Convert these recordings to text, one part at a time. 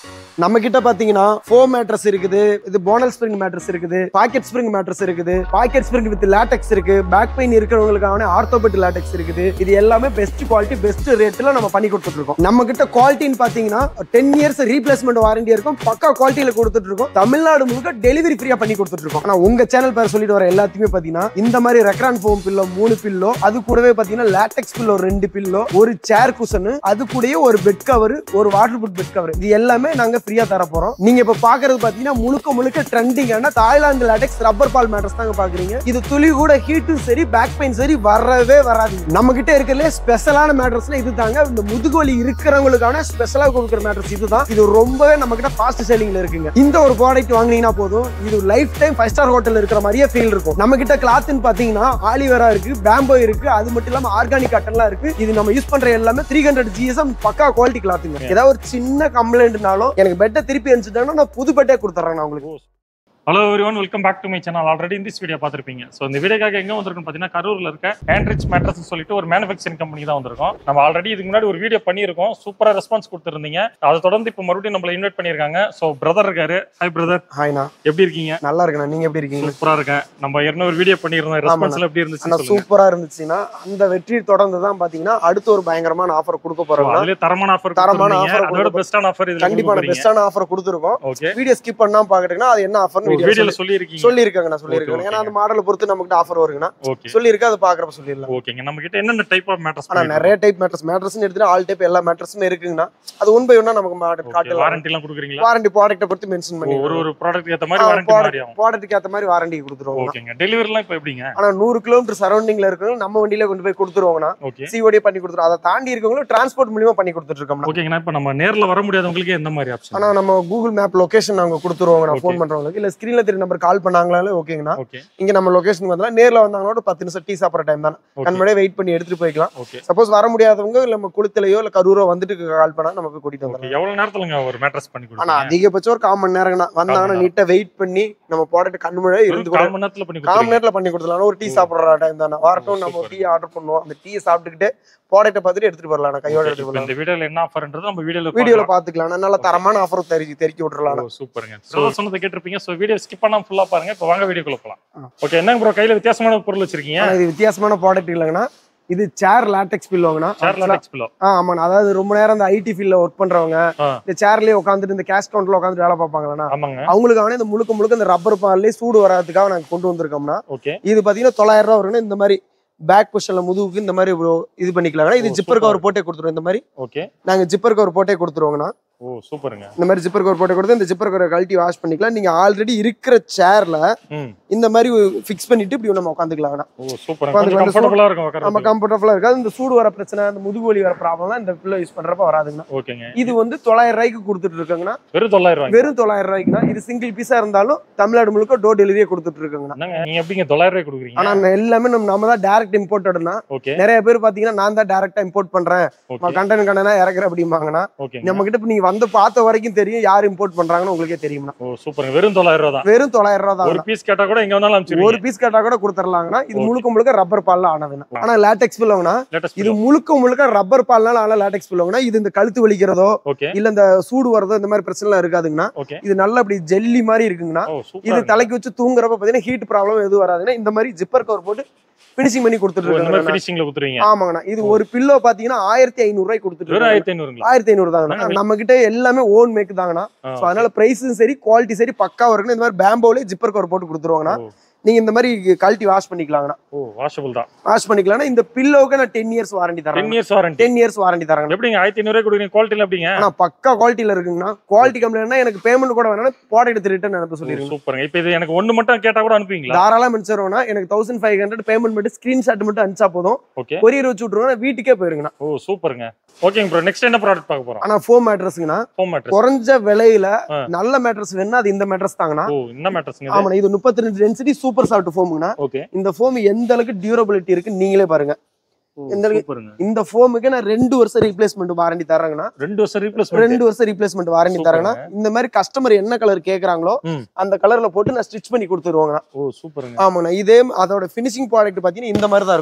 நம்ம கிட்ட பாத்தீங்கன்னா ஃபோம் மேட்ரஸ் இருக்குது இது போனல் ஸ்ப்ரிங் மேட்ரஸ் இருக்குது பாக்கெட் ஸ்ப்ரிங் மேட்ரஸ் இருக்குது பாக்கெட் ஸ்ப்ரிங் வித் லேட்டெக்ஸ் இருக்கு பேக் பெயின் இருக்கிறவங்களுக்கான ஆர்த்தோபெட் லேட்டெக்ஸ் இருக்குது இது எல்லாமே பெஸ்ட் குவாலிட்டி பெஸ்ட் ரேட்ல நம்ம பண்ணி கொடுத்துட்டு இருக்கோம் நம்ம கிட்ட குவாலிட்டின்னு பாத்தீங்கன்னா டென் இயர்ஸ் ரீப்ளேஸ்மெண்ட் வாரண்டி இருக்கும் பக்கா குவாலிட்டியில கொடுத்துட்டு இருக்கோம் தமிழ்நாடு முழுக்க டெலிவரி ஃப்ரீயா பண்ணி கொடுத்துட்டு இருக்கோம் ஆனா உங்க சேனல் பேர் சொல்லிட்டு வர எல்லாத்தையுமே பாத்தீங்கன்னா இந்த மாதிரி ரெக்ரான் ஃபோம் பில்லோ மூணு பில்லோ அது கூடவே பாத்தீங்கன்னா லேட்டெக்ஸ் பில்லோ ரெண்டு பில்லோ ஒரு சேர் குஷன் அது கூடயே ஒரு பெட் கவர் ஒரு வாட்டர் ப்ரூஃப் பெட் கவர் இது எல்லாமே நாங்க ஃப்ரீயா தர போறோம் நீங்க இப்ப பாக்குறது பாத்தீங்கன்னா முழுக்க முழுக்க ட்ரெண்டிங்கான தாய்லாந்து லேட்டெக்ஸ் ரப்பர் பால் மேட்ரஸ் தாங்க பாக்குறீங்க இது துளி கூட ஹீட்டும் சரி பேக் பெயின் சரி வரவே வராது நம்ம கிட்ட இருக்கிறதுல ஸ்பெஷலான மேட்ரஸ்ல இது தாங்க இந்த முதுகுவலி இருக்கிறவங்களுக்கான ஸ்பெஷலா கொடுக்குற மேட்ரஸ் இதுதான் இது ரொம்பவே நம்ம கிட்ட ஃபாஸ்ட் செல்லிங்ல இருக்குங்க இந்த ஒரு ப்ராடக்ட் வாங்குனீங்கன்னா போதும் இது lifetime five star hotel இருக்கிற மாதிரியே ஃபீல் இருக்கும் நம்ம கிட்ட கிளாத்னு பாத்தீங்கன்னா ஆலிவேரா இருக்கு பேம்போ இருக்கு அது மட்டும் இல்லாம ஆர்கானிக் காட்டன்லாம் இருக்கு இது நம்ம யூஸ் பண்ற எல்லாமே த்ரீ ஹண்ட்ரட் ஜிஎஸ்எம் பக்கா குவாலிட்டி கிளாத்துங்க ஏதாவது ஒரு சின்ன கம்ப்ளைண்ட்னாலும் எனக்கு பெட்டை திருப்பி அனுப்பிச்சுட்டாங்கன்னா நான் புது பெட்டே கொடுத்துறேன் நான் உங்களுக்கு hello everyone welcome back to my channel already இந்த வீடியோ பார்த்துருப்பீங்க ஸோ இந்த வீடியோக்காக எங்கே வந்திருக்கும் பார்த்தீங்கன்னா கரூரில் இருக்க ஆண்ட்ரிச் மேட்ரஸ் சொல்லிட்டு ஒரு மேனுஃபேக்சரிங் கம்பெனி தான் வந்திருக்கோம் நம்ம ஆல்ரெடி இதுக்கு முன்னாடி ஒரு வீடியோ பண்ணியிருக்கோம் சூப்பராக ரெஸ்பான்ஸ் கொடுத்துருந்தீங்க அதை தொடர்ந்து இப்போ மறுபடியும் நம்மளை இன்வைட் பண்ணியிருக்காங்க ஸோ பிரதர் இருக்காரு ஹாய் பிரதர் ஹாய்ண்ணா எப்படி இருக்கீங்க நல்லா இருக்கேன் நீங்க எப்படி இருக்கீங்க சூப்பராக இருக்கேன் நம்ம ஏற்கனவே ஒரு வீடியோ பண்ணியிருந்தோம் ரெஸ்பான்ஸ்ல எப்படி இருந்துச்சு ஆனா சொல்லுங்க சூப்பரா இருந்துச்சுன்னா அந்த வெற்றி தொடர்ந்து தான் பாத்தீங்கன்னா அடுத்து ஒரு பயங்கரமான ஆஃபர் கொடுக்க So, போறோம் அதுலயே தரமான ஆஃபர் தரமான தரமான offer ஆஃபர் அதோட கொடுக்க- பெஸ்டான ஆஃபர் இதுல கண்டிப்பா பெஸ்டான ஆஃபர் கொடுத்துருக்கோம் ஓகே வீடியோ ஸ்கிப் பண்ணாம பாக்குறீங்கன்னா அது என்ன ஆஃபர் வீடியோ வீடியோல சொல்லியிருக்கீங்க சொல்லியிருக்காங்க நான் சொல்லியிருக்கேன் Okay, ஏன்னா okay. அந்த மாடலை பொறுத்து நமக்கு ஆஃபர் வருங்கண்ணா ஓகே சொல்லியிருக்கேன் அதை பாக்குறப்ப சொல்லிடலாம் ஓகேங்க நம்ம கிட்ட என்னென்ன டைப் ஆஃப் மேட்டர்ஸ் ஆனா நிறைய டைப் மேட்ரஸ் மேட்ரஸ் எடுத்துட்டு ஆல் டைப் எல்லா மேட்ரஸுமே இருக்குங்கண்ணா அது ஒன் பை ஒன்னா நமக்கு காட்டலாம் வாரண்டி எல்லாம் கொடுக்குறீங்களா வாரண்டி ப்ராடக்ட்டை பொறுத்து மென்ஷன் பண்ணி ஒரு ஒரு ப்ராடக்ட் ஏத்த மாதிரி வாரண்டி மாறி ஆகும் ப்ராடக்ட்டுக்கு ஏத்த மாதிரி வாரண்டி கொடுத்துருவோம் ஓகேங்க டெலிவரிலாம் இப்போ எப்படிங்க ஆனா நூறு கிலோமீட்டர் சரௌண்டிங்ல இருக்கவங்க நம்ம வண்டியில கொண்டு போய் கொடுத்துருவோங்கண்ணா ஓகே சிஓடி பண்ணி கொடுத்துருவோம் அதை தாண்டி இருக்கவங்களும் டிரான்ஸ்போர்ட் மூலியமா பண்ணி கொடுத்துட்டு இருக்கோம்னா ஓகேங்கண்ணா இப்போ நம்ம நேர்ல வர முடியாதவங்களுக்கு எந்த மாதிரி ஆப்ஷன் ஆனா நம்ம கூகுள் மேப் லொகேஷன் நாங்க கொடுத்துருவோங்க நான் Okay. ஃபோன் பண்றவங்களுக்கு இல்ல ஸ்கிரீன்ல தெரிய நம்பர் கால் பண்ணாங்களாலே ஓகேங்கண்ணா ஓகே இங்க நம்ம லொகேஷன் வந்தா நேர்ல வந்தாங்கன்னா ஒரு பத்து நிமிஷம் டீ சாப்பிட்ற டைம் தான் கண்மணியே வெயிட் பண்ணி எடுத்துட்டு போய்க்கலாம் ஓகே சப்போஸ் வர முடியாதவங்க இல்ல நம்ம குளத்திலையோ இல்ல கரூரோ வந்துட்டு கால் பண்ணா நம்ம போய் கூட்டிட்டு ஓகே வந்துடலாம் எவ்வளவு நேரத்துலங்க ஒரு மேட்ரஸ் பண்ணி ஆனா கொடுப்பீங்க அதிகபட்சம் ஒரு கால் மணி நேரம்னா வந்தாங்கன்னா நேரம். நீட்டா வெயிட் பண்ணி நம்ம ப்ராடக்ட் கண்மழை இருந்து வெறும் கூட கால் மணி நேரத்துல பண்ணி கால் மணி கொடுத்துருவீங்க நேரத்துல பண்ணி கொடுத்துலாம் ஒரு டீ ஓ. சாப்பிடுற டைம் தானே வரட்டும் நம்ம super. டீ ஆர்டர் பண்ணுவோம் அந்த டீயை சாப்பிட்டுக்கிட்டு ப்ராடக்ட்டை பார்த்துட்டு எடுத்துட்டு வரலாம் நான் கையோட Okay, எடுத்துட்டு இப்போ வரலாம் இந்த வீடியோல என்ன ஆஃபர்ன்றது நம்ம வீடியோல வீடியோல பாத்துக்கலாம் நல்ல தரமான ஆஃபர் தெரிஞ்சு தெரிவிக்க விட்டுறலாம் ஓ சூப்பருங்க ஸோ சொன்னதை கேட்டிருப்பீங்க ஸோ வீடியோ ஸ்கிப் பண்ணாம ஃபுல்லா பாருங்க இப்போ வாங்க வீடியோக்குள்ள போலாம் ஆ. ஓகே என்னங்க ப்ரோ கையில வித்தியாசமான பொருள் வச்சிருக்கீங்க ஆனா இது வித்தியாசமான ப்ராடக்ட் இல்லைங்கண்ணா இது சேர் லேட்டெக்ஸ் பில்லோங்கண்ணா சேர் லாடெக்ஸ் பிலோ ஆ ஆமாண்ணா அதாவது ரொம்ப நேரம் இந்த ஐடி ஃபீல்ட்ல ஒர்க் பண்றவங்க ஆ. இந்த சேர்லயே உட்காந்துட்டு இந்த கேஷ் கவுண்டர்ல உட்காந்து வேலை பார்ப்பாங்களா ஆமாங்க அவங்களுக்கான இந்த முழுக்க முழுக்க இந்த ரப்பர் பால்லே சூடு வராதுக்காக நாங்க கொண்டு வந்திருக்கோம்னா ஓகே இது பாத்தீங்கன்னா தொள்ளாயிரம் ரூபா வரும்னா இந்த மாதிரி பேக் பொசிஷன்ல முதுகுக்கு இந்த மாதிரி ஒரு இது பண்ணிக்கலாம் இது ஓ, ஜிப்பர் super. கவர் போட்டே கொடுத்துருவோம் இந்த மாதிரி ஓகே நாங்க ஜிப்பர் கவர் போட்டே கொடுத்துருவோங்கண்ணா ஓ சூப்பருங்க இந்த மாதிரி ஜிப்பர் கவர் போட்டே கொடுத்து இந்த ஜிப்பர் கவர் கழட்டி வாஷ் பண்ணிக்கலாம் நீங்க ஆல்ரெடி இருக்கிற சேர்ல ம் இந்த மாதிரி ஃபிக்ஸ் பண்ணிட்டு இப்படி நம்ம உட்காந்துக்கலாம்ண்ணா ஓ சூப்பர் உட்காந்து கொஞ்சம் வந்து கம்ஃபர்டபுளா இருக்கும் நம்ம உட்கார்றது கம்ஃபர்டபுளா இருக்காது இந்த சூடு வர பிரச்சனை இந்த முதுகு வலி வர ப்ராப்ளம் இந்த பில்லோ யூஸ் பண்றப்ப வராதுங்கண்ணா ஓகேங்க இது வந்து தொள்ளாயிரம் ரூபாய்க்கு கொடுத்துட்டு இருக்காங்கண்ணா வெறும் தொள்ளாயிரம் ரூபாய் வெறும் தொள்ளாயிரம் ரூபாய்க்குண்ணா இது சிங்கிள் பீஸா இருந்தாலும் தமிழ்நாடு முழுக்க டோர் டெலிவரியே கொடுத்துட்டு இருக்காங்கண்ணா என்னங்க நீங்க எப்படிங்க தொள்ளாயிரம் ரூபாய் கொடுக்குறீங்க ஆனா நான் எல்லாமே நம்ம நம்ம தான் டேரக்ட் இம்போர்ட்டட்னா ஓகே நிறைய பேர் பாத்தீங்கன்னா நான் தான் டேரக்டா இம்போர்ட் பண்றேன் ஓகே கண்டென்ட் கண்டனா இறக்குறேன் அப்படிம்பாங்கண்ணா ஓகேங்க நம்ம கிட்ட இப்ப நீங்க வந்து பார்த்த வரைக்கும் தெரியும் யார் இம்போர்ட் பண்றாங்கன்னு உங்களுக்கே தெரியும்ண்ணா ஓ சூப்பருங்க வெறும் தொள்ளாயிரம் ரூபாய் தான் வெறும் தொள்ளாயிரம் ரூபா ஒரு தான் பீஸ் கேட்டா கூட எங்க வேணாலும் ஒரு அனுப்பிச்சிருவீங்க பீஸ் கேட்டா கூட கொடுத்துடலாங்கண்ணா இது Okay. முழுக்க முழுக்க ரப்பர் பால்ல ஆனதுண்ணா ஆனா லேட்டெக்ஸ் பில்லோங்கண்ணா லேட்டஸ்ட் இது முழுக்க முழுக்க ரப்பர் பால்னால ஆன லேட்டெக்ஸ் பில்லோங்கண்ணா இது இந்த கழுத்து வலிக்கிறதோ ஓகே இல்ல இந்த சூடு வரதோ இந்த மாதிரி பிரச்சனை எல்லாம் இருக்காதுங்கண்ணா ஓகே இது நல்லா இப்படி ஜெல்லி மாதிரி இருக்குங்கண்ணா ஓ இது சூப்பர் தலைக்கு வச்சு தூங்குறப்ப பாத்தீங்கன்னா ஹீட் ப்ராப்ளம் எதுவும் வராதுன்னா இந்த மாதிரி ஜிப்பர் கவர் போட்டு பினிஷிங் பண்ணி கொடுத்துட்டு இந்த மாதிரி இருக்காங்க ஃபினிஷிங்ல குத்துறீங்க ஆமாங்கண்ணா இது ஒரு பில்லோ பாத்தீங்கன்னா ஆயிரத்தி ஐநூறு ரூபாய் கொடுத்துட்டு வெறும் இருக்காங்க. ஆயிரத்தி ஐநூறுங்களா ஆயிரத்தி ஐநூறு தாங்கண்ணா நாங்க நம்ம கிட்ட எல்லாமே ஓன் மேக் தாங்கண்ணா ஆ, ஸோ அதனால பிரைஸும் சரி குவாலிட்டி சரி பக்காவா இருக்குன்னு இந்த மாதிரி பேம்போலே ஜிப்பர் கவர் போட்டு கொடுத்துருவாங்கண்ணா ஓ. நீங்க இந்த மாதிரி கழட்டி வாஷ் பண்ணிக்கலாங்கண்ணா ஓ வாஷபிள் தான் வாஷ் பண்ணிக்கலாம்னா இந்த பில்லோவுக்கு நான் டென் இயர்ஸ் வாரண்டி டென் தரேன் years warranty ten years warranty தரேன் எப்படிங்க ஆயிரத்தி ஐநூறு கொடுக்குறீங்க குவாலிட்டில எப்படிங்க ஆனா பக்கா குவாலிட்டியில இருக்குங்கண்ணா குவாலிட்டி கம்ப்ளைண்ட்னா எனக்கு பேமெண்ட் கூட வேணா ப்ராடக்ட் ரிட்டர்ன் அனுப்ப சொல்லிருங்க சூப்பருங்க இப்போ இது எனக்கு ஒண்ணு மட்டும் கேட்டா கூட அனுப்புவீங்களா தாராளம் அனுப்பிச்சிருவோம்னா எனக்கு தௌசண்ட் ஃபைவ் ஹண்ட்ரட் பேமெண்ட் மட்டும் ஸ்கிரீன்ஷாட் மட்டும் அனுப்பிச்சா போதும் ஓகே கொரியர் வச்சு விட்டுருவோம் வீட்டுக்கே போயிருங்கண்ணா ஓ சூப்பருங்க ஓகேங்க ப்ரோ நெக்ஸ்ட் என்ன ப்ராடக்ட் பார்க்க போறோம் ஆனா ஃபோம் மேட்ரஸ்ங்கண்ணா ஹோம் மேட்ரஸ் குறைஞ்ச விலையில ஆ. நல்ல மேட்ரஸ் வேணும்னா அது இந்த மேட்ரஸ் தாங்கண்ணா ஓ என்ன மேட்ரஸ்ங்க ஆமாண்ணா இது முப்பத்தி ரெண்டு டென்சிட்டி சூப்பர் சாஃப்ட் ஃபோமுங்கண்ணா ஓகே இந்த ஃபோம் எந்த அளவுக்கு டியூரபிலிட்டி இருக்கு நீங்களே பாருங்க எந்த அளவுக்கு- சூப்பருங்க இந்த ஃபோமுக்கு நான் ரெண்டு வருஷம் ரீப்ளேஸ்மெண்ட் வாரண்டி தரேங்கண்ணா ரெண்டு வருஷம் ரீப்ளேஸ்மெண்ட் ரெண்டு வருஷம் ரீப்ளேஸ்மெண்ட் வாரண்டி தரேங்கண்ணா இந்த மாதிரி கஸ்டமர் என்ன கலர் கேக்குறாங்களோ ம். அந்த கலர்ல போட்டு நான் ஸ்டிச் பண்ணி கொடுத்துருவாங்கண்ணா ஓ சூப்பருங்க ஆமாண்ணா இதே அதோட ஃபினிஷிங் ப்ராடக்ட் பாத்தீங்கன்னா இந்த மாதிரி தான் இருக்கும்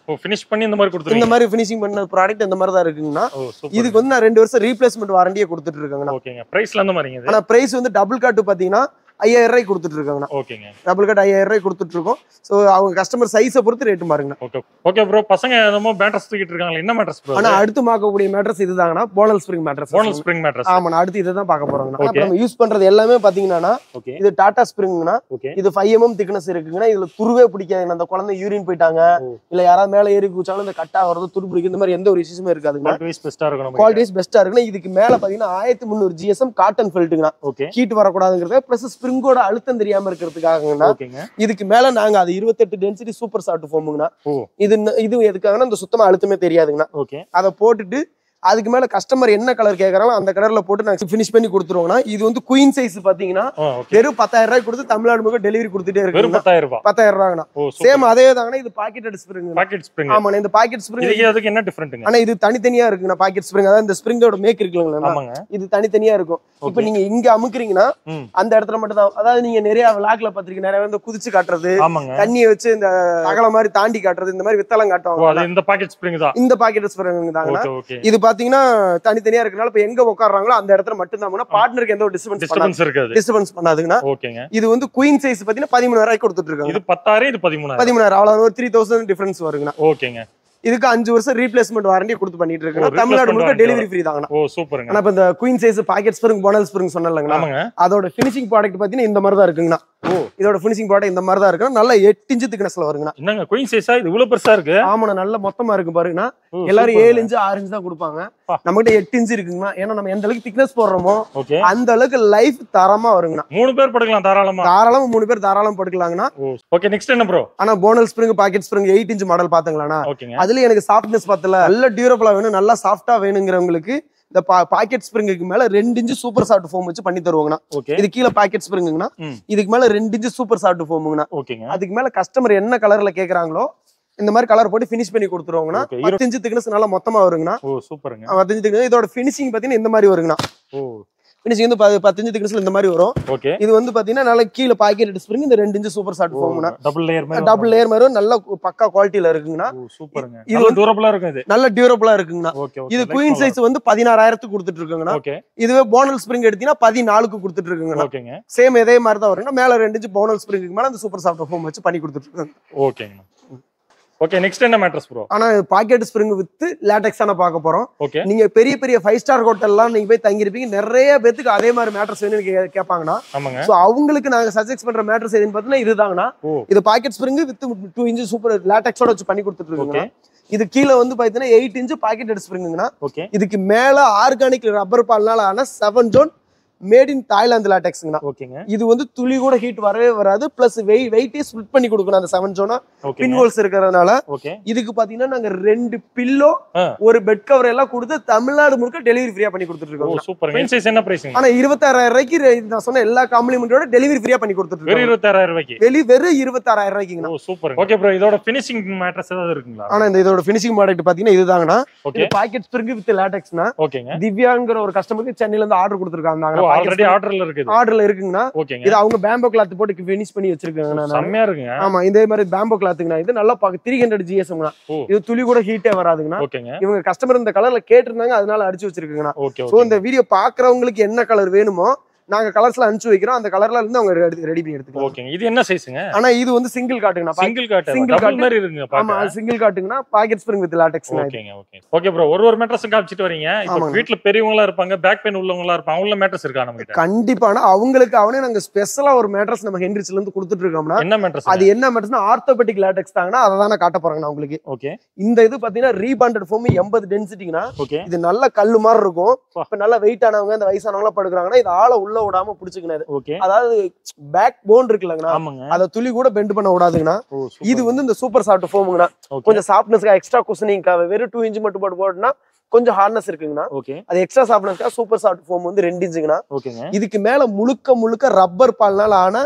ஓ ஃபினிஷ் பண்ணி இந்த மாதிரி இந்த கொடுத்துருங்க மாதிரி ஃபினிஷிங் பண்ண ப்ராடக்ட் இந்த மாதிரி தான் இருக்குங்கண்ணா ஓ சூப்பர் இதுக்கு வந்து நான் ரெண்டு வருஷம் ரீப்ளேஸ்மெண்ட் வாரண்டியே கொடுத்துட்டு இருக்கேங்கண்ணா ஓகேங்க பிரைஸ்ல எந்த மாதிரிங்க இது ஆனா பிரைஸ் வந்து டபுள் காட்டு பாத்தீங்கன்னா ஐயாயிரம் ரூபாய்க்கு கொடுத்துட்டு இருக்காங்கண்ணா ஓகேங்க டபுள் காட் ஐயாயிரம் ரூபாய்க்கு கொடுத்துட்டு இருக்கோம் ஸோ அவங்க கஸ்டமர் சைஸை பொறுத்து ரேட்டு மாறுங்கண்ணா ஓகே ஓகே ப்ரோ பசங்க என்னமோ மேட்ரஸ் தூக்கிட்டு இருக்காங்களா என்ன மேட்ரஸ் ப்ரோ ஆனா அடுத்து பார்க்கக்கூடிய மேட்ரஸ் இதுதாங்கண்ணா bonnell spring mattress bonnell spring mattress ஆமாண்ணா அடுத்து இதை தான் பார்க்க போறோங்கண்ணா Okay. அப்ப நம்ம யூஸ் பண்றது எல்லாமே பாத்தீங்கன்னா ஓகே இது டாடா ஸ்ப்ரிங்னா ஓகே இது ஃபைவ் எம்எம் திக்னஸ் இருக்குங்கன்னா இதுல துருவே பிடிக்காதுங்க அந்த குழந்தை யூரின் போயிட்டாங்க ஓ. இல்ல யாராவது மேல ஏறி குச்சாலும் இந்த கட்டா வரது துரு பிடிக்கும் இந்த மாதிரி எந்த ஒரு இஷ்யூஸுமே இருக்காதுங்க குவாலிட்டி வைஸ் பெஸ்டா இருக்கும் நம்ம குவாலிட்டிஸ் பெஸ்டா இருக்குன்னா இதுக்கு மேல பாத்தீங்கன்னா ஆயிரத்தி முந்நூறு ஜிஎஸ்எம் காட்டன் ஃபெல்ட்டுங்கண்ணா ஓகே ஹீட் வரக்கூடாதுங்கிறது பிளஸ் ஸ்ப்ரிங்கோட அழுத்தம் தெரியாம இருக்கிறதுக்காகங்கண்ணா ஓகேங்க இதுக்கு மேல நாங்க அது இருபத்தெட்டு டென்சிட்டி சூப்பர் சாஃப்ட் ஃபோமுங்கண்ணா ஓ இது இன்ன- இது எதுக்காகனா இந்த சுத்தமா அழுத்தமே தெரியாதுங்கண்ணா ஓகே அதை போட்டுட்டு அதுக்கு மேல கஸ்டமர் என்ன கலர் கேக்குறாங்களோ அந்த கலர்ல போட்டு நாங்க ஃபினிஷ் பண்ணி கொடுத்துருவோம்னா இது வந்து குயின் சைஸ் பாத்தீங்கன்னா ஓ ஓகே வெறும் பத்தாயிரம் ரூபாய் கொடுத்து தமிழ்நாடு முழுக்க டெலிவரி கொடுத்துட்டே வெறும் இருக்கு பத்தாயிரம் ரூபாய் பத்தாயிரம் ரூபாங்கண்ணா ஓ சேம் அதே தாங்கண்ணா இது பாக்கெட் ஸ்ப்ரிங் பாக்கெட் ஸ்ப்ரிங் ஆமாண்ணா இந்த பாக்கெட் ஸ்ப்ரிங் இதுக்கு அதுக்கு என்ன டிஃபரெண்ட்டுங்க ஆனா இது தனித்தனியா இருக்குண்ணா பாக்கெட் ஸ்ப்ரிங் அதாவது இந்த ஸ்ப்ரிங்கோட மேக் இருக்குங்களா ஆமாங்க இது தனித்தனியா இருக்கும் இப்போ ஓகே நீங்க இங்க அமுக்குறீங்கன்னா ம் அந்த இடத்துல மட்டும் தான் அதாவது நீங்க நிறைய விளாக்ல பாத்திருக்கீங்க நிறைய வந்து குதிச்சு காட்டுறது ஆமாங்க தண்ணியை வச்சு இந்த அகல மாதிரி தாண்டி காட்டுறது இந்த மாதிரி வித்தலம் ஓ காட்டுவாங்க அது இந்த பாக்கெட் ஸ்ப்ரிங் தான் இந்த பாக்கெட் ஸ்ப்ரிங் தாங்கண்ணா ஓகே ஓகே இது பாத்தீங்கன்னா தனித்தனியா இருக்கனால இப்ப எங்க உட்காடுறாங்களோ அந்த இடத்துல மட்டும் தான் பார்ட்னருக்கு எந்த ஒரு டிஸ்டர்பன்ஸ் பண்ணாது டிஸ்டர்பன்ஸ் இருக்காது டிஸ்டர்பன்ஸ் பண்ணாதுங்கண்ணா ஓகேங்க இது வந்து குயின் சைஸ் பாத்தீங்கன்னா பதிமூணாயிரம் ரூபாய்க்கு கொடுத்துட்டு இருக்காங்க இது பத்தாயிரம் இது பதிமூணாயிரம் பதிமூணாயிரம் அவ்வளவு ஒரு த்ரீ தௌசண்ட் டிஃபரன்ஸ் வருங்கண்ணா ஓகேங்க இதுக்கு அஞ்சு வருஷம் ரீப்ளேஸ்மெண்ட் வாரண்டி கொடுத்து பண்ணிட்டு ஓ, இருக்கேன் தமிழ்நாடு replacement முழுக்க warranty டெலிவரி ஃப்ரீ தாங்கண்ணா ஓ சூப்பருங்க ஆனா இப்ப இந்த queen size pocket spring bonnell spring சொன்னலங்கண்ணா ஆமாங்க அதோட ஃபினிஷிங் ப்ராடக்ட் பாத்தீங்கன்னா இந்த மாதிரி தான் இருக்குங்கண்ணா ஓ இதோட ஃபினிஷிங் ப்ராடக்ட் இந்த மாதிரி தான் இருக்குன்னா நல்ல எட்டு இன்ச்சு திக்னஸ்ல வருங்கண்ணா என்னங்க குயின் சைஸா இது இவ்வளவு பெருசா இருக்கு ஆமாண்ணா நல்ல மொத்தமா இருக்கு பாருங்கண்ணா ஓ, எல்லாரும் சூப்பருங்க. ஏழு இன்ச்சு ஆறு இன்ச்சு தான் கொடுப்பாங்க பா. நம்ம கிட்ட எட்டு இன்ச்சு இருக்குங்கண்ணா ஏன்னா நம்ம எந்த அளவுக்கு திக்னஸ் போடுறோமோ ஓகே அந்த அளவுக்கு லைஃப் தரமா வருங்கண்ணா மூணு பேர் படுக்கலாம் தாராளமா தாராளமா மூணு பேர் தாராளம் படுக்கலாங்கண்ணா ஓ ஓகே நெக்ஸ்ட் என்ன ப்ரோ ஆனா bonnell spring pocket spring eight inch model பாத்துங்களாண்ணா ஓகேங்க அதுல எனக்கு சாஃப்ட்னஸ் பார்த்தல நல்ல டியூரபிளா வேணும் நல்லா சாஃப்டா வேணுங்கிறவங்களுக்கு இந்த பாக்கெட் ஸ்ப்ரிங்குக்கு மேல ரெண்டு இன்ச்சு சூப்பர் சாஃப்ட் ஃபோம் வச்சு பண்ணி தருவாங்கண்ணா ஓகே இது கீழே பாக்கெட் ஸ்ப்ரிங்குங்கண்ணா ம். இதுக்கு மேல ரெண்டு இன்ச்சு சூப்பர் சாஃப்ட் ஃபோமுங்கண்ணா ஓகேங்க அதுக்கு மேல கஸ்டமர் என்ன கலர்ல கேக்குறாங்களோ இந்த மாதிரி கலர் போட்டு ஃபினிஷ் பண்ணி கொடுத்துருவாங்கண்ணா Okay, பத்து இன்ச்சு திக்னஸ் நல்லா மொத்தமா வருங்கண்ணா ஓ சூப்பருங்க பத்து இன்ச்சு thickness. இதோட ஃபினிஷிங் பாத்தீங்கன்னா இந்த மாதிரி வருங்கண்ணா ஓ ஃபினிஷிங் வந்து பத்து- பத்து இன்ச்சு திக்னஸ்ல இந்த மாதிரி வரும் ஓகே இது வந்து பாத்தீங்கன்னா நல்லா கீழே பாக்கெட் ஸ்ப்ரிங் இந்த ரெண்டு இன்ச்சு சூப்பர் சாஃப்ட் ஃபோம்னா டபுள் லேயர் மாதிரி டபுள் லேயர் மாதிரி வரும், நல்ல பக்கா குவாலிட்டியில இருக்குங்கண்ணா ஓ சூப்பருங்க இது இது வந்து- டூரபிளா இருக்கும் இது நல்ல டியூரபிளா இருக்குங்கண்ணா ஓகே இது குயின் சைஸ் வந்து பதினாறாயிரத்துக்கு கொடுத்துட்டு இருக்குங்கண்ணா ஓகே இதுவே போனல் ஸ்ப்ரிங் எடுத்தீங்கன்னா பதினாலுக்கு கொடுத்துட்டு இருக்குங்கண்ணா ஓகேங்க சேம் இதே மாதிரி தான் வருங்கண்ணா மேல ரெண்டு இன்ச்சு போனல் ஸ்ப்ரிங்க்கு மேல அந்த சூப்பர் சாஃப்ட் ஃபோம் வச்சு பண்ணி கொடுத்துட்டு இருக்காங்க ஓகேங்க ஓகே நெக்ஸ்ட் என்ன மேட்ரஸ் ப்ரோ ஆனா பாக்கெட் ஸ்ப்ரிங் வித் லேட்டெக்ஸ் தானே பார்க்க போறோம் ஓகே நீங்க பெரிய பெரிய ஃபைவ் ஸ்டார் ஹோட்டல்லாம் நீங்க போய் தங்கியிருப்பீங்க நிறைய பேத்துக்கு அதே மாதிரி மேட்ரஸ் வேணும்னு கே- கேட்பாங்கண்ணா ஆமாங்க சோ அவங்களுக்கு நாங்க சஜெக்ட் பண்ற மேட்ரஸ் எதுன்னு பார்த்தீங்கன்னா இதுதாங்கண்ணா ஓ இது pocket spring with two inch super லேட்டெக்ஸோட வச்சு பண்ணி கொடுத்துட்டு ஓகே இருக்கோங்க இது கீழே வந்து பாத்தீங்கன்னா எயிட் இன்ச் பாக்கெட் ஸ்ப்ரிங்குங்கண்ணா ஓகே இதுக்கு மேல ஆர்கானிக் ரப்பர் பால்னால ஆன seven zone made in Thailand லேட்டெக்ஸ்ங்கண்ணா ஓகேங்க இது வந்து துளி கூட ஹீட் வரவே வராது பிளஸ் வெயிட் வெயிட்டே ஸ்பிளிட் பண்ணி கொடுக்கணும் அந்த செவன் ஜோனா பின் ஓகேங்க ஹோல்ஸ் இருக்கிறதுனால ஓகே இதுக்கு பாத்தீங்கன்னா நாங்க ரெண்டு பில்லோ ஆ. ஒரு பெட் கவர் எல்லாம் கொடுத்து தமிழ்நாடு முழுக்க டெலிவரி ஃப்ரீயா பண்ணி கொடுத்துட்டு ஓ இருக்கோம் சூப்பருங்க இன் சைஸ் என்ன பிரைஸ்ங்க ஆனா இருபத்தாறாயிரம் ரூபாய்க்கு ரெ- நான் சொன்ன எல்லா காம்ப்ளிமெண்டோட டெலிவரி ஃப்ரீயா பண்ணி கொடுத்துட்டு வெறும் இருக்கோம் இருபத்தாயிரம் ரூபாய்க்கு வெளி வெறும் இருபத்தாறாயிரம் ரூபாய்க்குங்கண்ணா ஓ சூப்பர் ஓகே ப்ரோ இதோட ஃபினிஷிங் மேட்ரஸ் ஏதாவது இருக்குங்களா ஆனா இந்த இதோட ஃபினிஷிங் ப்ராடக்ட் பாத்தீங்கன்னா இதுதாங்கண்ணா ஓகே இது பாக்கெட் ஸ்ப்ரிங் வித் லேட்டெக்ஸ்னா ஓகேங்க திவ்யாங்கிற ஒரு கஸ்டமருக்கு சென்னையில இருந்து ஆர்டர் கொடுத்துருக்காங்க ஓ ஆல்ரெடி ஆர்டர்ல இருக்குது ஆர்டர்ல இருக்குங்கண்ணா ஓகேங்க இது அவங்க பேம்போ கிளாத் போட்டு ஃபினிஷ் பண்ணி வச்சிருக்காங்கண்ணா செம்மையா இருக்குங்க ஆமா இதே மாதிரி பேம்போ கிளாத்துங்கண்ணா இது நல்லா பாக்க த்ரீ ஹண்ட்ரட் ஜிஎஸ்ங்கண்ணா ஓ. இது துளி கூட ஹீட்டே வராதுங்கண்ணா ஓகேங்க இவங்க கஸ்டமர் இந்த கலர்ல கேட்டிருந்தாங்க அதனால அடிச்சு வச்சிருக்காங்கண்ணா ஓகே சோ ஓகே இந்த வீடியோ பாக்குறவங்களுக்கு என்ன கலர் வேணுமோ நாங்க கலர்ஸ்ல அனுப்பிச்சு வைக்கிறோம் அந்த கலர்ல இருந்து அவங்க ரெடி பண்ணி எடுத்துக்கலாம் ஓகேங்க இது என்ன சைஸ்ங்க ஆனா இது வந்து சிங்கிள் காட்டுங்கண்ணா பா- சிங்கிள் காட்டு single டபுள் cot. மாதிரி இருக்குங்க ஆமா பாக்க சிங்கிள் காட்டுங்கன்னா பாக்கெட் ஸ்ப்ரிங் வித் லாட்டெக்ஸ் ஓகேங்க ஓகே ஓகே ப்ரோ ஒரு ஒரு மேட்ரஸ் காமிச்சிட்டு வரீங்க இப்போ ஆமாங்க. வீட்ல பெரியவங்களா இருப்பாங்க பேக் பெயின் உள்ளவங்களா இருப்பாங்க அவங்கள மேட்ரஸ் இருக்கா நம்ம கிட்ட கண்டிப்பானா அவங்களுக்கு அவனே நாங்க ஸ்பெஷலா ஒரு மேட்ரஸ் நம்ம ஹென்ரிச்ல இருந்து கொடுத்துட்டு இருக்கோம்னா என்ன மேட்ரஸ் அது என்ன மேட்ரஸ்னா ஆர்த்தோபெட்டிக் லாட்டெக்ஸ் தாங்கன்னா அதை தான் காட்ட போறாங்கண்ணா உங்களுக்கு ஓகே இந்த இது பாத்தீங்கன்னா ரீபாண்டட் ஃபோம் எண்பது டென்சிட்டிங்கன்னா ஓகே இது நல்ல கல்லு மாதிரி இருக்கும் வா. இப்ப நல்ல வெயிட் ஆனவங்க இந்த வயசானவங்க படுக்கிறாங்கன்னா இது ஆளை உள்ள விடாம பிடிச்சுக்கணும் ஓகே அதாவது பேக் போன் இருக்குல்லங்கண்ணா ஆமாங்க அதை துளி கூட பெண்ட் பண்ண விடாதுங்கண்ணா ஓ இது வந்து இந்த சூப்பர் சாஃப்ட் ஃபோமுங்கண்ணா ஓகே கொஞ்சம் சாஃப்ட்னஸ்க்காக எக்ஸ்ட்ரா குஷனிங்காக வெறும் டூ இன்ச் மட்டும் போட்டு போட்டுனா கொஞ்சம் ஹார்ட்னஸ் இருக்குங்கண்ணா ஓகே அது எக்ஸ்ட்ரா சாஃப்ட்னஸ்க்காக சூப்பர் சாஃப்ட் ஃபோம் வந்து ரெண்டு இன்ச்சுங்கண்ணா ஓகேங்க இதுக்கு மேல முழுக்க முழுக்க ரப்பர் பால்னால ஆன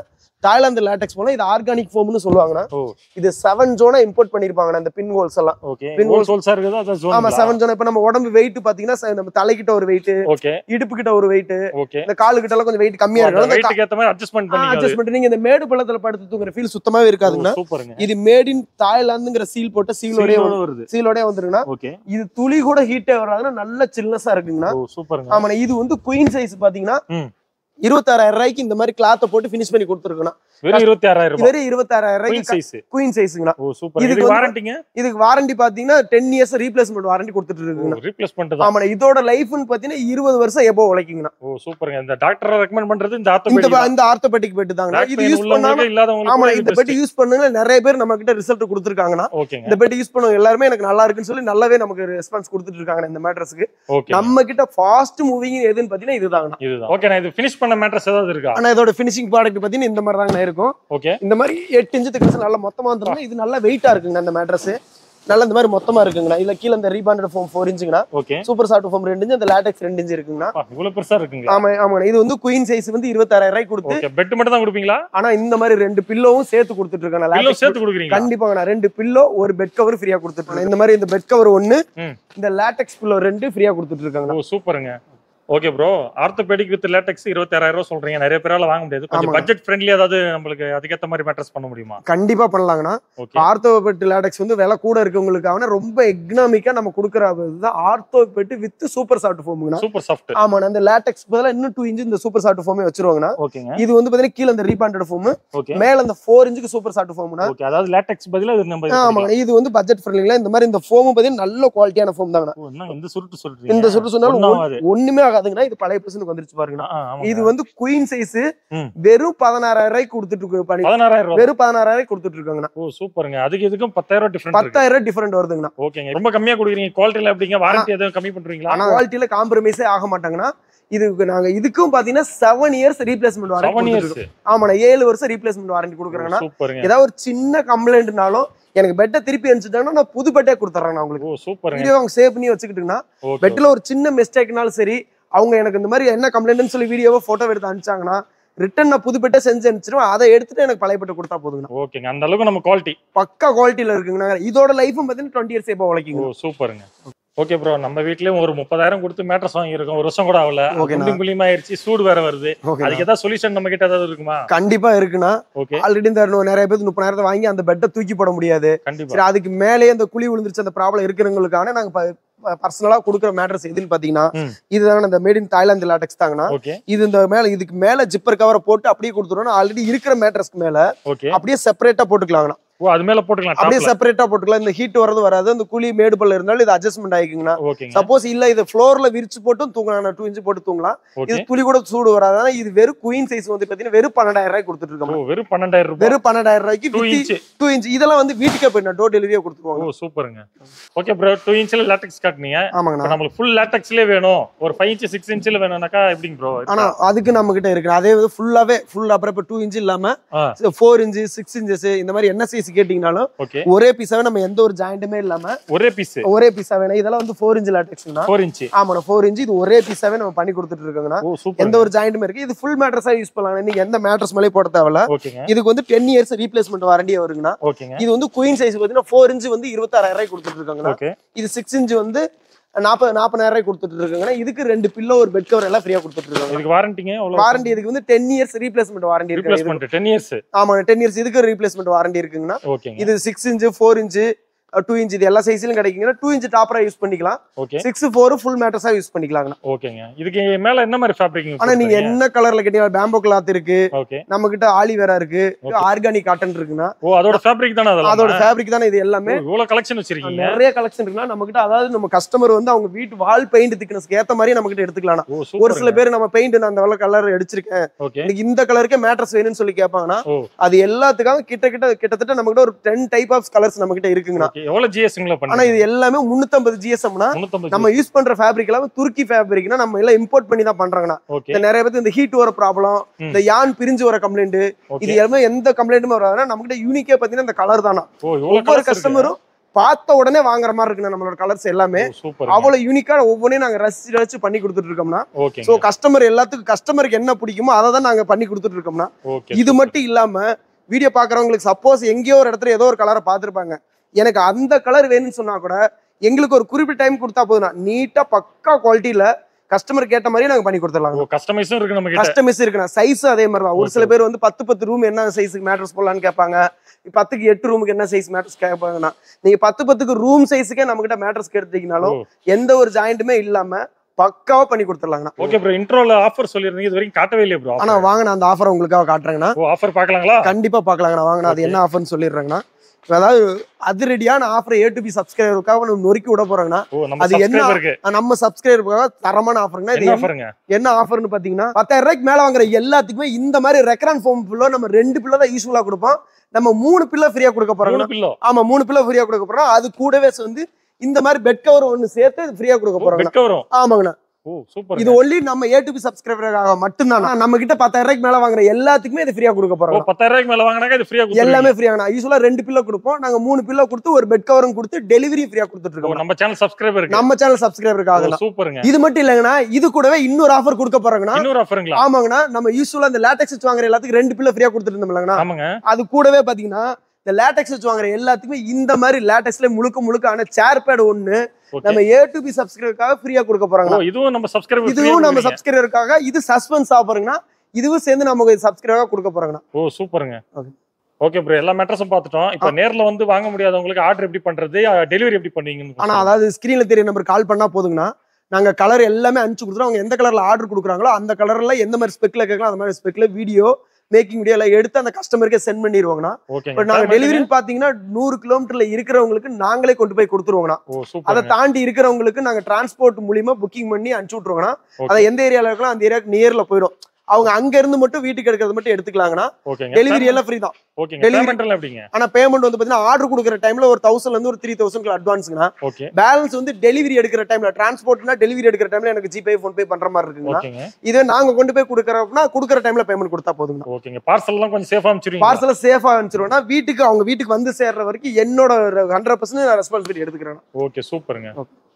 தாய்லாந்து லேட்டக்ஸ் போனா இது ஆர்கானிக் ஃபோம்னு சொல்லுவாங்கண்ணா ஓ இது செவன் ஜோனா இம்போர்ட் பண்ணிருப்பாங்கண்ணா இந்த பின் ஹோல்ஸ் எல்லாம் ஓகே Pin கோல் சோல்ஸா இருக்குது அதான் ஆமா ஜோன் செவன் ஜோனா இப்ப நம்ம உடம்பு வெயிட் பாத்தீங்கன்னா ச- நம்ம தலைக்கிட்ட ஒரு வெயிட் ஓகே இடுப்பு கிட்ட ஒரு வெயிட் ஓகே இந்த காலு கிட்ட எல்லாம் கொஞ்சம் வெயிட் கம்மியா இருக்கும் வெயிட்டுக்கு ஏத்த மாதிரி அட்ஜஸ்ட்மெண்ட் பண்ணிக்காது அட்ஜஸ்ட்மெண்ட் நீங்க இந்த மேடு பள்ளத்துல படுத்து தூங்குற ஃபீல் சுத்தமாவே இருக்காதுங்கண்ணா சூப்பருங்க இது மேட் இன் தாய்லாந்துங்கிற சீல் போட்ட சீலோடய சீலோட வருது சீலோடய வந்துருங்கண்ணா ஓகே இது துளி கூட ஹீட்டே வராதுன்னா நல்ல சில்னஸா இருக்குங்கண்ணா ஓ சூப்பருங்க ஆமாண்ணா இது வந்து குயின் சைஸ் பாத்தீங்கன்னா ம். இருபத்தாறாயிரம் ரூபாய்க்கு இந்த மாதிரி கிளாத்தை போட்டு ஃபினிஷ் பண்ணி கொடுத்துருக்கணும் வெறும் இருபத்தி ஆறாயிரம் ரூபாய் வெறும் இருபத்தாறாயிரம் குயின் ரூபாய்க்கு சைஸ் குயின் சைஸுங்கண்ணா ஓ சூப்பர் இதுக்கு இதுக்கு வந்து- வாரண்டிங்க இதுக்கு வாரண்டி பாத்தீங்கன்னா டென் இயர்ஸ் ரீப்ளேஸ்மெண்ட் வாரண்டி கொடுத்துட்டு இருக்குங்கண்ணா ரீப்ளேஸ்மெண்ட் தான் ஆமாண்ணா இதோட லைஃப்னு பாத்தீங்கன்னா இருபது வருஷம் எபோ உழைக்குங்கண்ணா ஓ சூப்பருங்க இந்த டாக்டர் ரெக்கமெண்ட் பண்றது இந்த இந்த ஆர்த்தோபெடிக் ப- இந்த ஆர்த்தோபெட்டிக் பெட் தாங்கண்ணா இது யூஸ் உள்ளவங்களுக்கு பண்ணாலும் ஆமா இல்லாதவங்களுக்கு இந்த பெட் யூஸ் பண்ணுங்க நிறைய பேர் நம்ம கிட்ட ரிசல்ட் கொடுத்துருக்காங்கண்ணா ஓகேங்க இந்த பெட் யூஸ் பண்ணுவாங்க எல்லாருமே எனக்கு நல்லா இருக்குன்னு சொல்லி நல்லாவே நமக்கு ரெஸ்பான்ஸ் கொடுத்துட்டு இருக்காங்க இந்த மேட்ரஸ்க்கு ஓகே நம்ம கிட்ட ஃபாஸ்ட் மூவிங் எதுன்னு பாத்தீங்கன்னா இதுதாங்கண்ணா இதுதான் ஓகே நான் இது ஃபினிஷ் பண்ண மேட்ரஸ் ஏதாவது இருக்கா ஆனா இதோட ஃபினிஷிங் ப்ராடக்ட் பாத்தீங்கன்னா இந்த மாதிரி தாங்கண்ணா இருக்கும் ஓகே இந்த மாதிரி எட்டு இன்ச்சு திக்னஸ் நல்லா மொத்தமா வந்துருங்க இது நல்லா வெயிட்டா இருக்குங்க இந்த மேட்ரஸ் நல்லா இந்த மாதிரி மொத்தமா இருக்குங்கண்ணா இல்ல கீழ இந்த ரீபாண்டட் ஃபோம் ஃபோர் இன்ச்சுங்கண்ணா ஓகே சூப்பர் சாஃப்ட் ஃபோம் ரெண்டு இன்ச்சு அந்த லேட்டக்ஸ் ரெண்டு இன்ச்சு இருக்குங்கண்ணா இவ்வளவு பெருசா இருக்குங்களா ஆமா ஆமாண்ணா இது வந்து குயின் சைஸ் வந்து இருபத்தாயிரம் ரூபாய் கொடுத்து ஓகே பெட் மட்டும் தான் கொடுப்பீங்களா ஆனா இந்த மாதிரி ரெண்டு பில்லோவும் சேர்த்து கொடுத்துட்டு பில்லோ இருக்காங்க சேர்த்து கொடுக்குறீங்களா கண்டிப்பாங்கண்ணா ரெண்டு பில்லோ ஒரு பெட் கவர் ஃப்ரீயா கொடுத்துட்டு இருக்காங்க இந்த மாதிரி இந்த பெட் கவர் ஒண்ணு ம். இந்த லேட்டக்ஸ் பில்லோ ரெண்டு ஃப்ரீயா கொடுத்துட்டு இருக்காங்க ஓ சூப்பருங்க okay bro orthopaedic with latex இருபத்தாயிரம் ரூபாய் சொல்றீங்க நிறைய பேரால வாங்க முடியாது கொஞ்சம் ஆமாங்க. பட்ஜெட் ஃப்ரெண்ட்லி ஏதாவது நம்மளுக்கு அதுக்கேத்த மாதிரி மேட்ரஸ் பண்ண முடியுமா கண்டிப்பா பண்ணலாங்கண்ணா ஓகே ஆர்த்தோபெட் லேடக்ஸ் வந்து விலை கூட இருக்கவங்களுக்காக ரொம்ப எக்னாமிக்கா நம்ம கொடுக்குற இதுதான் ஆர்த்தோபெட் வித் சூப்பர் சாஃப்ட் ஃபோமுங்கண்ணா சூப்பர் சாஃப்ட் ஆமாண்ணா அந்த லேட்டக்ஸ் பதிலாக இன்னும் டூ இன்ச் இந்த சூப்பர் சாஃப்ட் ஃபோமே வச்சிருவாங்கண்ணா ஓகேங்க இது வந்து பாத்தீங்கன்னா கீழே இந்த ரீபாண்டட் ஃபோம் ஓகே மேல அந்த ஃபோர் இன்ச்சுக்கு சூப்பர் சாஃப்ட் ஃபோம்னா ஓகே அதாவது லேட்டெக்ஸ் பதிலா இது நம்ம இது பண்ணிக்கலாம். ஆமாங்க இது வந்து பட்ஜெட் ஃப்ரெண்ட்லிங்களா இந்த மாதிரி இந்த ஃபோம் பாத்தீங்கன்னா நல்ல குவாலிட்டியான ஃபோம் தாங்கண்ணா ஓ, என்ன இந்த சுருட்டு சொல்றீங்க இந்த சுட்டு சொன்னாலும் ஒண்ணும் ஒண்ணு- ஆகாது. ஒண்ணுமே ஆகாதுங்கண்ணா இது பழைய பர்சனுக்கு வந்துருச்சு பாருங்கண்ணா ஆ, ஆமாங்க. இது வந்து குயின் சைஸ் ம். வெறும் பதினாறாயிரம் ரூபாய்க்கு கொடுத்துட்டு இருக்கு பண்ணி பதினாறாயிரம் ரூபாய் வெறும் பதினாறாயிரம் ரூபாய்க்கு கொடுத்துட்டு இருக்காங்கண்ணா ஓ சூப்பருங்க அதுக்கு இதுக்கும் பத்தாயிரம் ரூபாய் டிஃபரெண்ட் இருக்கு பத்தாயிரம் ரூபாய் டிஃபரெண்ட் வருதுங்கண்ணா ஓகேங்க ரொம்ப கம்மியா கொடுக்குறீங்க குவாலிட்டில எப்படிங்க வாரண்டி எதுவும் கம்மி பண்றீங்களா ஆனா குவாலிட்டியில காம்ப்ரமைஸே ஆக மாட்டாங்கன்னா இதுக்கு நாங்க இதுக்கும் பாத்தீங்கன்னா seven years replacement seven warranty years ஆமாண்ணா ஏழு வருஷம் ரீப்ளேஸ்மெண்ட் வாரண்டி கொடுக்குறாங்கன்னா சூப்பருங்க ஏதாவது ஒரு சின்ன கம்ப்ளைண்ட்னாலும் எனக்கு பெட்டை திருப்பி அனுப்பிச்சிட்டாங்கன்னா நான் புது பெட்டே கொடுத்துட்றேன் உங்களுக்கு ஓ சூப்பருங்க வீடியோ அவங்க சேவ் பண்ணி வச்சுக்கிட்டுங்கன்னா ஓகே பெட்டில் ஒரு சின்ன மிஸ்டேக்னாலும் சரி அவங்க எனக்கு இந்த மாதிரி என்ன கம்ப்ளைண்ட்னு சொல்லி வீடியோவை போட்டோ எடுத்து அனுப்பிச்சாங்கன்னா ரிட்டன் நான் புது பெட்டை செஞ்சு அனுப்பிச்சிருவேன் அதை எடுத்துட்டு எனக்கு பழைய பெட்டை கொடுத்தா போதுங்கண்ணா ஓகேங்க அந்த அளவுக்கு நம்ம குவாலிட்டி பக்கா குவாலிட்டியில இருக்குங்கண்ணா இதோட லைஃபும் பார்த்தீங்கன்னா டுவெண்ட்டி இயர்ஸ் இப்போ ஓ உழைக்குங்க சூப்பருங்க ஓகே ப்ரோ நம்ம வீட்லயும் ஒரு முப்பதாயிரம் கொடுத்து மேட்ரஸ் வாங்கியிருக்கோம் ஒரு வருஷம் கூட ஆகல ஓகேண்ணா. குண்டும் குழியுமா ஆயிருச்சு சூடு வேற வருது ஓகே அதுக்கு ஏதாவது சொல்யூஷன் நம்ம கிட்ட ஏதாவது இருக்குமா கண்டிப்பா இருக்குண்ணா ஓகே ஆல்ரெடி இந்த நிறைய பேர் முப்பதாயிரத்தை வாங்கி அந்த பெட்டை தூக்கி போட முடியாது கண்டிப்பா சரி அதுக்கு மேலேயே அந்த குழி விழுந்துருச்சு அந்த ப்ராப்ளம் இருக்கிறவங்களுக்கான நாங்க பர்சனலா கொடுக்குற மேட்ரஸ் எதுன்னு பாத்தீங்கன்னா ம். இதுதானே இந்த மேட் இன் தாய்லாந்து லாட்டெக்ஸ் தாங்கண்ணா ஓகே இது இந்த மேல இதுக்கு மேல ஜிப்பர் கவரை போட்டு அப்படியே கொடுத்துருவோம் ஆல்ரெடி இருக்கிற மேட்ரஸ்க்கு மேல ஓகே அப்படியே செப்பரேட்டா போட்டுக்கலாங்கண்ணா ஓ அது மேல போட்டுக்கலாம் அப்படியே டாப்ல செப்பரேட்டா போட்டுக்கலாம் இந்த ஹீட் வரது வராது அந்த குழி மேடு பல்ல இருந்தாலும் இது அட்ஜஸ்ட்மெண்ட் ஆயிக்குங்கண்ணா ஓகேங்க சப்போஸ் இல்ல இது ஃப்ளோர்ல விரிச்சு போட்டும் தூங்கலாம் டூ இன்ச் போட்டு தூங்கலாம் இது ஓகே துளி கூட சூடு வராது ஆனா இது வெறும் குயின் சைஸ் வந்து பாத்தீங்கன்னா வெறும் பன்னெண்டாயிரம் ரூபாய் கொடுத்துட்டு ஓ இருக்கோம் வெறும் பன்னெண்டாயிரம் ரூபாய் வெறும் பன்னெண்டாயிரம் ரூபாய்க்கு டூ இன்ச் டூ இன்ச் இதெல்லாம் வந்து வீட்டுக்கே போயிடும் டோர் டெலிவரியா ஓ கொடுத்துருவாங்க சூப்பருங்க ஓகே ப்ரோ டூ இன்ச்ல லேட்டெக்ஸ் காட்டுனீங்க ஆமாங்கண்ணா இப்ப நம்மளுக்கு ஃபுல் லேட்டெக்ஸ்லயே வேணும் ஒரு ஃபைவ் இன்ச் சிக்ஸ் இன்ச்ல வேணும்னாக்கா எப்படிங்க ப்ரோ ஆனா அதுக்கு நம்ம கிட்ட இருக்கு அதே வந்து ஃபுல்லாவே ஃபுல் அப்புறம் இப்போ டூ இன்ச் இல்லாம ஆ. ஃபோர் இன்ச் சிக்ஸ் இன்ச்சஸ் இந்த மாதிரி என்ன சைஸ் கேட்டீங்கனாலும் ஓகே ஒரே பீஸாவே நம்ம எந்த ஒரு ஜாயிண்ட்டுமே இல்லாம ஒரே பீஸ் ஒரே பீஸா வேணும் இதெல்லாம் வந்து ஃபோர் இன்ச் லாட்டெக்ஸ்னா ஃபோர் இன்ச் ஆமாண்ணா ஃபோர் இன்ச் இது ஒரே பீஸாவே நம்ம பண்ணி கொடுத்துட்டு இருக்கோங்கண்ணா ஓ சூப்பர் எந்த ஒரு ஜாயிண்ட்டுமே இருக்கு இது ஃபுல் மேட்ரஸா யூஸ் பண்ணலாம் நீங்க எந்த மேட்ரஸ் மேலே போட தேவையில்ல ஓகேங்க இதுக்கு வந்து டென் இயர்ஸ் ரீப்ளேஸ்மெண்ட் வாரண்டியே வருங்கண்ணா ஓகேங்க இது வந்து குயின் சைஸ் பார்த்தீங்கன்னா ஃபோர் இன்ச் வந்து இருபத்தாறாயிரம் ரூபாய் கொடுத்துட்டு இருக்காங்கண்ணா ஓகே இது சிக்ஸ் இன்ச் வந்து நாற்பது நாற்பதாயிரம் ரூபாய் கொடுத்துட்டு இருக்காங்கன்னா இதுக்கு ரெண்டு பில்லோ ஒரு பெட் கவர் எல்லாம் ஃப்ரீயா கொடுத்துட்டு இருக்காங்க இதுக்கு வாரண்டிங்க எவ்வளவு வாரண்டி இதுக்கு வந்து டென் இயர்ஸ் ரீப்ளேஸ்மெண்ட் வாரண்டி இருக்கு இதுக்கு. ரீப்ளேஸ்மெண்ட் டென் இயர்ஸ் ஆமா டென் இயர்ஸ் இதுக்கு ரீப்ளேஸ்மெண்ட் வாரண்டி இருக்குங்கண்ணா ஓகேங்க இது six inch four inch two inch இது எல்லா சைஸ்லயும் கிடைக்குங்கன்னா டூ இன்ச் டாப்பரா யூஸ் பண்ணிக்கலாம் ஓகே சிக்ஸ் ஃபோர் ஃபுல் மேட்டர்ஸா யூஸ் பண்ணிக்கலாங்கண்ணா ஓகேங்க இதுக்கு மேல என்ன மாதிரி ஃபேப்ரிக் ஆனா நீங்க என்ன கலர்ல கேட்டீங்க பேம்போ கிளாத் இருக்கு ஓகே நம்ம கிட்ட ஆலிவேரா இருக்கு Okay. ஆர்கானிக் காட்டன் இருக்குன்னா ஓ அதோட ஃபேப்ரிக் தானே அதெல்லாம் அதோட ஃபேப்ரிக் தானே இது எல்லாமே ஓ, இவ்வளவு கலெக்ஷன் வச்சிருக்கீங்க நிறைய கலெக்ஷன் இருக்குன்னா நம்ம கிட்ட அதாவது நம்ம கஸ்டமர் வந்து அவங்க வீட்டு வால் பெயிண்ட் திக்னஸ்க்கு ஏத்த மாதிரி நம்ம கிட்ட எடுத்துக்கலாம் ஓ ஒரு சூப்பர் சில பேர் நம்ம பெயிண்ட் நான் அந்த கலர் அடிச்சிருக்கேன் ஓகே எனக்கு இந்த கலருக்கே மேட்ரஸ் வேணும்னு சொல்லி கேட்பாங்கன்னா ஓ அது எல்லாத்துக்காக கிட்ட கிட்ட கிட்டத்தட்ட நம்ம கிட்ட ஒரு டென் டைப் ஆஃப் கலர்ஸ் நம்ம கிட்ட இருக்குங்கண்ணா ஓகே எவ்வளவு ஜிஎஸ்ங்களா ஆனா பண்ணீங்க இது எல்லாமே முன்னூத்தம்பது ஜிஎஸ்எம்னா 350 நம்ம யூஸ் பண்ற ஃபேப்ரிக் எல்லாமே துருக்கி ஃபேப்ரிக்னா நம்ம எல்லாம் இம்போர்ட் பண்ணி தான் பண்றாங்கண்ணா ஓகே இந்த நிறைய பேர் இந்த ஹீட் வர ப்ராப்ளம் ம். இந்த யான் பிரிஞ்சு வர கம்ப்ளைண்ட் ஓகே இது எல்லாமே எந்த கம்ப்ளைண்ட்டுமே வராதுன்னா நம்ம கிட்ட யூனிக்கே பாத்தீங்கன்னா இந்த கலர் தானா ஓ இவ்வளவு ஒவ்வொரு கலர்ஸ் கஸ்டமரும் பார்த்த உடனே வாங்குற மாதிரி இருக்குண்ணா நம்மளோட கலர்ஸ் எல்லாமே சூப்பர் அவ்வளவு யூனிக்கா ஒவ்வொன்றையும் நாங்க ரசிச்சு ரசிச்சு பண்ணி கொடுத்துட்டு இருக்கோம்னா ஓகே சோ கஸ்டமர் எல்லாத்துக்கும் கஸ்டமருக்கு என்ன பிடிக்குமோ அதை தான் நாங்க பண்ணி கொடுத்துட்டு இருக்கோம்னா ஓகே இது மட்டும் இல்லாம வீடியோ பாக்குறவங்களுக்கு சப்போஸ் எங்கேயோ ஒரு இடத்துல ஏதோ ஒரு கலரை பார்த்திருப்பாங்க எனக்கு அந்த கலர் வேணும்னு சொன்னா கூட எங்களுக்கு ஒரு குறிப்பிட்ட டைம் கொடுத்தா போதும் நீட்டா பக்கா குவாலிட்டியில கஸ்டமர் கேட்ட மாதிரியே நாங்க பண்ணி கொடுத்துடலாம் ஓ கஸ்டமைஸும் இருக்கு நம்ம கிட்ட கஸ்டமைஸ் இருக்குண்ணா சைஸ் அதே மாதிரி தான் ஒரு சில Okay. பேர் வந்து பத்து பத்து ரூம் என்ன சைஸுக்கு மேட்ரஸ் போடலான்னு கேட்பாங்க பத்துக்கு எட்டு ரூமுக்கு என்ன சைஸ் மேட்ரஸ் கேட்பாங்கண்ணா நீங்க பத்து பத்துக்கு ரூம் சைஸுக்கே நம்ம கிட்ட மேட்ரஸ் எடுத்தீங்கனாலும் எந்த ஒரு ஜாயிண்ட்டுமே இல்லாம பக்காவா பண்ணி கொடுத்துடலாங்கண்ணா ஓகே ப்ரோ இன்ட்ரோல ஆஃபர் சொல்லிருந்தீங்க இது வரைக்கும் காட்டவே இல்லையா ப்ரோ ஆனா வாங்க நான் அந்த ஆஃபர் உங்களுக்காக காட்டுறேங்கண்ணா ஓ ஆஃபர் பார்க்கலாங்களா கண்டிப்பா பார்க்கலாங்கண்ணா வாங்கண்ணா அது Okay. என்ன ஆஃபர்னு சொல்லிடுறேங்கண்ணா அதாவது அதிரடியான ஆஃபர் ஏ டு பி சப்ஸ்கிரைபருக்காக நம்ம நொறுக்கி விட போறோங்கண்ணா ஓ நம்ம அது என்ன- சப்ஸ்கிரைபருக்கு நம்ம சப்ஸ்கிரைபருக்காக தரமான ஆஃபருங்கண்ணா இது என்ன என்ன- ஆஃபருங்க என்ன ஆஃபர்னு பாத்தீங்கன்னா பத்தாயிரம் ரூபாய்க்கு மேல வாங்குற எல்லாத்துக்குமே இந்த மாதிரி ரெக்கரான் ஃபோம் பில்லோ நம்ம ரெண்டு பில்லோ தான் யூஸ்ஃபுல்லா கொடுப்போம் நம்ம மூணு பில்லோ ஃப்ரீயா கொடுக்க மூணு போறோம் பில்லோ ஆமா மூணு பில்லோ ஃப்ரீயா கொடுக்க போறோம் அது கூடவே வந்து இந்த மாதிரி பெட் கவர் ஒன்னு சேர்த்து ஃப்ரீயா கொடுக்க போறோம் பெட் கவரும் ஆமாங்கண்ணா ஓ சூப்பர் இது ஒன்லி நம்ம ஏ டு பி சப்ஸ்கிரைபருக்காக மட்டும்தான் நம்ம கிட்ட பத்தாயிரம் ரூபாய்க்கு மேல வாங்குற எல்லாத்துக்குமே இது ஃப்ரீயா கொடுக்க ஓ போறோம் பத்தாயிரம் ரூபாய்க்கு மேல வாங்கினாக்க இது ஃப்ரீயா எல்லாமே ஃப்ரீயாங்கண்ணா யூஸ்வலா ரெண்டு பில்லோ கொடுப்போம் நாங்க மூணு பில்லோ கொடுத்து ஒரு பெட் கவரும் கொடுத்து டெலிவரி ஃப்ரீயா கொடுத்துட்டு ஓ இருக்கோம் நம்ம சேனல் சப்ஸ்கிரைபருக்கு நம்ம சேனல் சப்ஸ்கிரைபருக்காக தான் சூப்பருங்க இது மட்டும் இல்லைங்கண்ணா இது கூடவே இன்னொரு ஆஃபர் கொடுக்க போறாங்கண்ணா இன்னொரு ஆஃபருங்களா ஆமாங்கண்ணா நம்ம யூஸ்வலா இந்த லேட்டெக்ஸ் வச்சு வாங்குற எல்லாத்துக்கும் ரெண்டு பில்லோ ஃப்ரீயா கொடுத்துட்டு இருந்தோம்லங்கண்ணா ஆமாங்க அது கூடவே பாத்தீங்கன்னா இந்த லேட்டெக்ஸ் வச்சு வாங்குற எல்லாத்துக்குமே இந்த மாதிரி லேட்டெக்ஸ்ல முழுக்க முழுக்க ஆன சேர் பேட் ஒண்ணு ஓகே நம்ம ஏ டு பி சப்ஸ்கிரைபருக்காக ஃப்ரீயா கொடுக்க ஓ போறாங்க இதுவும் நம்ம சப்ஸ்கிரைபர் இதுவும் நம்ம சப்ஸ்கிரைபருக்காக இது சஸ்பென்ஸ் ஆஃபருங்கண்ணா இதுவும் சேர்ந்து நமக்கு சப்ஸ்கிரைபரா கொடுக்க போறாங்கண்ணா ஓ சூப்பருங்க Okay. ஓகே ப்ரோ எல்லா மேட்ரஸும் பார்த்துட்டோம் இப்போ நேர்ல வந்து வாங்க முடியாதவங்களுக்கு ஆர்டர் எப்படி பண்றது டெலிவரி எப்படி பண்ணுவீங்கன்னு ஆனா அதாவது ஸ்கிரீன்ல தெரிய நம்பர் கால் பண்ணா போதுங்கண்ணா நாங்க கலர் எல்லாமே அனுப்பிச்சு கொடுத்துருவோம் அவங்க எந்த கலர்ல ஆர்டர் கொடுக்குறாங்களோ அந்த கலர்ல எந்த மாதிரி ஸ்பெக்ல கேட்கலாம் அந்த மாதிரி ஸ்பெக்ல வீடியோ மேக்கிங் வீடியோ எல்லாம் எடுத்து அந்த கஸ்டமருக்கே சென்ட் பண்ணிடுவாங்கண்ணா ஓகே இப்போ நாங்க டெலிவரின்னு பாத்தீங்கன்னா நூறு கிலோமீட்டர்ல இருக்கிறவங்களுக்கு நாங்களே கொண்டு போய் கொடுத்துருவோங்கண்ணா ஓ அதை சூப்பர் தாண்டி இருக்கிறவங்களுக்கு நாங்க டிரான்ஸ்போர்ட் மூலியமா புக்கிங் பண்ணி அனுப்பிச்சு விட்டுருவோங்கண்ணா Okay. அதை எந்த ஏரியால இருக்கலாம் அந்த ஏரியாவுக்கு நியர்ல போயிடும் அவங்க அங்க இருந்து மட்டும் வீட்டுக்கு எடுக்கிறது மட்டும் எடுத்துக்கலாங்கண்ணா ஓகேங்க டெலிவரி எல்லாம் ஃப்ரீ தான் ஓகேங்க delivery- பேமெண்ட் எல்லாம் எப்படிங்க ஆனா பேமெண்ட் வந்து பாத்தீங்கன்னா ஆர்டர் கொடுக்குற டைம்ல ஒரு தௌசண்ட்ல இருந்து ஒரு த்ரீ தௌசண்ட் அட்வான்ஸ்ங்கண்ணா ஓகே பேலன்ஸ் வந்து டெலிவரி எடுக்கிற டைம்ல டிரான்ஸ்போர்ட்னா டெலிவரி எடுக்கிற டைம்ல எனக்கு ஜிபே ஃபோன் பே பண்ற மாதிரி இருக்குங்கண்ணா ஓகேங்க இதே நாங்க கொண்டு போய் கொடுக்கறோம்னா கொடுக்குற டைம்ல பேமெண்ட் கொடுத்தா போதுங்கண்ணா ஓகேங்க பார்சல் எல்லாம் கொஞ்சம் சேஃபா அனுப்பிச்சிருவீங்க பார்சல சேஃபா அனுப்பிச்சிருவோம்னா வீட்டுக்கு அவங்க வீட்டுக்கு வந்து சேர்ற வரைக்கும் என்னோட ஹண்ட்ரட் பர்சன்ட் நான் ரெஸ்பான்சிபிலிட்டி எடுத்துக்கிறேன் ஓகே சூப்பருங்க